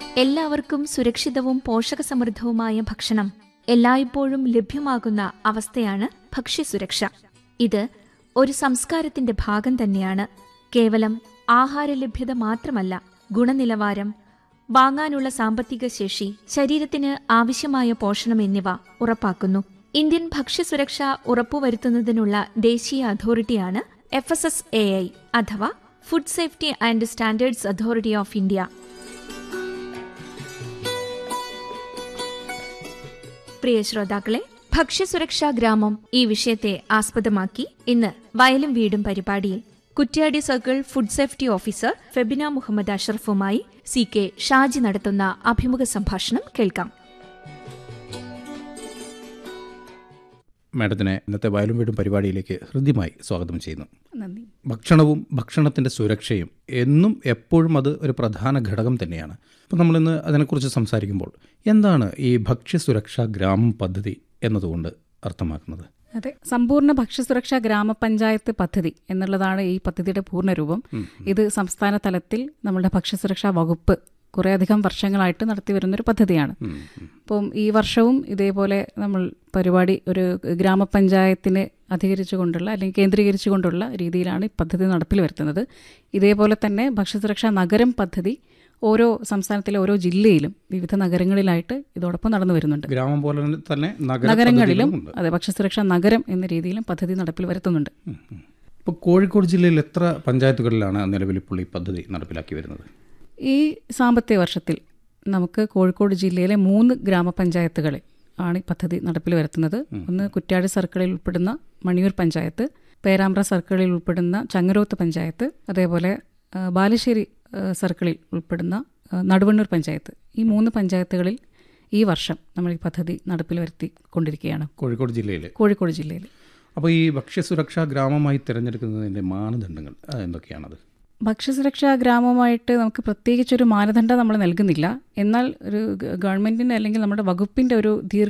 എല്ലാവർക്കും സുരക്ഷിതവും പോഷകസമൃദ്ധവുമായ ഭക്ഷണം എല്ലായ്പ്പോഴും ലഭ്യമാകുന്ന അവസ്ഥയാണ് ഭക്ഷ്യസുരക്ഷ ഇത് ഒരു സംസ്കാരത്തിന്റെ ഭാഗം തന്നെയാണ് കേവലം ആഹാര ലഭ്യത മാത്രമല്ല ഗുണനിലവാരം വാങ്ങാനുള്ള സാമ്പത്തിക ശേഷി ശരീരത്തിന് ആവശ്യമായ പോഷണം എന്നിവ ഉറപ്പാക്കുന്നു ഇന്ത്യൻ ഭക്ഷ്യസുരക്ഷ ഉറപ്പുവരുത്തുന്നതിനുള്ള ദേശീയ അതോറിറ്റിയാണ് F S S A I അഥവാ Food Safety and Standards Authority of India പ്രിയ ശ്രോതാക്കളെ ഭക്ഷ്യസുരക്ഷാ ഗ്രാമം ഈ വിഷയത്തെ ആസ്പദമാക്കി ഇന്ന് വയലും വീടും പരിപാടിയിൽ Kuttiadi circle food safety officer Febina Muhammad അഷറഫുമായി സി കെ ഷാജി നടത്തുന്ന അഭിമുഖ സംഭാഷണം കേൾക്കാം മാഡത്തിനെ ഇന്നത്തെ വയലും വീടും പരിപാടിയിലേക്ക് ഹൃദ്യമായി സ്വാഗതം ചെയ്യുന്നു നന്ദി ഭക്ഷണവും ഭക്ഷണത്തിൻ്റെ സുരക്ഷയും എന്നും എപ്പോഴും അത് ഒരു പ്രധാന ഘടകം തന്നെയാണ് അപ്പോൾ നമ്മളിന്ന് അതിനെക്കുറിച്ച് സംസാരിക്കുമ്പോൾ എന്താണ് ഈ ഭക്ഷ്യസുരക്ഷാ ഗ്രാമം പദ്ധതി എന്നതുകൊണ്ട് അർത്ഥമാക്കുന്നത് അതെ സമ്പൂർണ്ണ ഭക്ഷ്യസുരക്ഷാ ഗ്രാമപഞ്ചായത്ത് പദ്ധതി എന്നുള്ളതാണ് ഈ പദ്ധതിയുടെ പൂർണ്ണരൂപം ഇത് സംസ്ഥാന തലത്തിൽ നമ്മുടെ ഭക്ഷ്യസുരക്ഷാ വകുപ്പ് കുറേയധികം വർഷങ്ങളായിട്ട് നടത്തി വരുന്നൊരു പദ്ധതിയാണ് അപ്പം ഈ വർഷവും ഇതേപോലെ നമ്മൾ പരിപാടി ഒരു ഗ്രാമപഞ്ചായത്തിനെ അധികരിച്ചുകൊണ്ടുള്ള അല്ലെങ്കിൽ കേന്ദ്രീകരിച്ചുകൊണ്ടുള്ള രീതിയിലാണ് ഈ പദ്ധതി നടപ്പിൽ വരുത്തുന്നത് ഇതേപോലെ തന്നെ ഭക്ഷ്യസുരക്ഷാ നഗരം പദ്ധതി ഓരോ സംസ്ഥാനത്തിലെ ഓരോ ജില്ലയിലും വിവിധ നഗരങ്ങളിലായിട്ട് ഇതോടൊപ്പം നടന്നു വരുന്നുണ്ട് ഗ്രാമം പോലെ തന്നെ നഗര നഗരങ്ങളിലും പദ്ധതികളുമുണ്ട്. അതെ ഭക്ഷ്യസുരക്ഷാ നഗരം എന്ന രീതിയിലും പദ്ധതി നടപ്പിൽ വരുത്തുന്നുണ്ട് ഇപ്പോൾ കോഴിക്കോട് ജില്ലയിൽ എത്ര പഞ്ചായത്തുകളിലാണ് നിലവിൽ ഇപ്പോൾ ഈ പദ്ധതി നടപ്പിലാക്കി വരുന്നത് ഈ സാമ്പത്തിക വർഷത്തിൽ നമുക്ക് കോഴിക്കോട് ജില്ലയിലെ മൂന്ന് ഗ്രാമപഞ്ചായത്തുകളിൽ ആണ് ഈ പദ്ധതി നടപ്പിൽ വരുത്തുന്നത് ഒന്ന് കുറ്റ്യാടി സർക്കിളിൽ ഉൾപ്പെടുന്ന മണിയൂർ പഞ്ചായത്ത് പേരാമ്പ്ര സർക്കിളിൽ ഉൾപ്പെടുന്ന ചങ്ങരോത്ത് പഞ്ചായത്ത് അതേപോലെ ആ, ബാലുശ്ശേരി ആ, സർക്കിളിൽ ഉൾപ്പെടുന്ന ആ, നടുവണ്ണൂർ പഞ്ചായത്ത് ഈ മൂന്ന് പഞ്ചായത്തുകളിൽ ഈ വർഷം നമ്മൾ ഈ പദ്ധതി നടപ്പിൽ വരുത്തി കൊണ്ടിരിക്കുകയാണ് കോഴിക്കോട് ജില്ലയിൽ കോഴിക്കോട് ജില്ലയിൽ അപ്പോൾ ഈ ഭക്ഷ്യസുരക്ഷാ ഗ്രാമമായി തിരഞ്ഞെടുക്കുന്നതിൻ്റെ മാനദണ്ഡങ്ങൾ അത് എന്തൊക്കെയാണത് ഭക്ഷ്യസുരക്ഷാ ഗ്രാമമായിട്ട് നമുക്ക് പ്രത്യേകിച്ചൊരു മാനദണ്ഡം നമ്മൾ നൽകുന്നില്ല എന്നാൽ ഒരു ഗ- ഗവൺമെന്റിന് അല്ലെങ്കിൽ നമ്മുടെ വകുപ്പിന്റെ ഒരു ദീർഘ